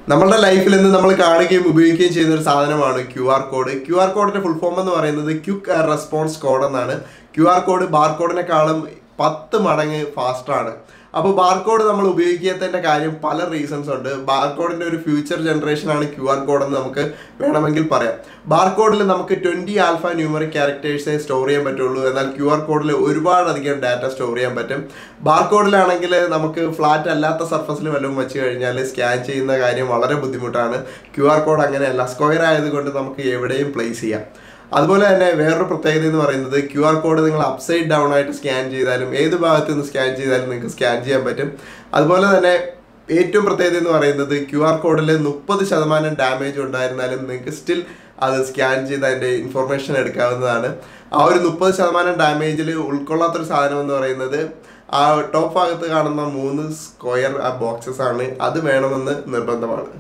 നമ്മളുടെ ലൈഫിൽ നിന്ന് നമ്മൾ കാണുകയും ഉപയോഗിക്കുകയും ചെയ്യുന്ന ഒരു സാധനമാണ് Q R code Q R കോഡിന്റെ ഫുൾ ഫോം എന്ന് പറയുന്നത് ക്യുക്ക് റെസ്പോൺസ് കോഡ് എന്നാണ് ക്യു ആർ കോഡ് ബാർ കോഡിനെക്കാളും പത്ത് മടങ്ങ് ഫാസ്റ്റർ ആണ് അപ്പോൾ ബാർകോഡ് നമ്മൾ ഉപയോഗിക്കാത്തതിന്റെ കാര്യം പല റീസൺസ് ഉണ്ട് ബാർകോഡിന്റെ ഒരു ഫ്യൂച്ചർ ജനറേഷൻ ആണ് ക്യു ആർ കോഡ് എന്ന് നമുക്ക് വേണമെങ്കിൽ പറയാം ബാർകോഡിൽ നമുക്ക് ട്വന്റി ആൽഫ ന്യൂമറിക് ക്യാരക്ടേഴ്സേ സ്റ്റോർ ചെയ്യാൻ പറ്റുള്ളൂ എന്നാൽ ക്യു ആർ കോഡിൽ ഒരുപാടധികം ഡാറ്റ സ്റ്റോർ ചെയ്യാൻ പറ്റും ബാർകോഡിലാണെങ്കിൽ നമുക്ക് ഫ്ലാറ്റ് അല്ലാത്ത സർഫസിൽ വല്ലതും വെച്ച് കഴിഞ്ഞാൽ സ്കാൻ ചെയ്യുന്ന കാര്യം വളരെ ബുദ്ധിമുട്ടാണ് ക്യു ആർ കോഡ് അങ്ങനെയല്ല സ്ക്വയർ ആയതുകൊണ്ട് നമുക്ക് എവിടെയും പ്ലേസ് ചെയ്യാം അതുപോലെ തന്നെ വേറൊരു പ്രത്യേകത എന്ന് പറയുന്നത് ക്യു ആർ കോഡ് നിങ്ങൾ അപ്സൈഡ് ഡൗൺ ആയിട്ട് സ്കാൻ ചെയ്താലും ഏത് ഭാഗത്ത് നിന്ന് സ്കാൻ ചെയ്താലും നിങ്ങൾക്ക് സ്കാൻ ചെയ്യാൻ പറ്റും അതുപോലെ തന്നെ ഏറ്റവും പ്രത്യേകത എന്ന് പറയുന്നത് ക്യു ആർ കോഡിൽ മുപ്പത് ശതമാനം ഡാമേജ് ഉണ്ടായിരുന്നാലും നിങ്ങൾക്ക് സ്റ്റിൽ അത് സ്കാൻ ചെയ്ത് അതിൻ്റെ ഇൻഫർമേഷൻ എടുക്കാവുന്നതാണ് ആ ഒരു മുപ്പത് ശതമാനം ഡാമേജിൽ ഉൾക്കൊള്ളാത്തൊരു സാധനം എന്ന് പറയുന്നത് ആ ടോപ്പ് ഭാഗത്ത് കാണുന്ന മൂന്ന് സ്ക്വയർ ആ ബോക്സസ് ആണ് അത് വേണമെന്ന് നിർബന്ധമാണ്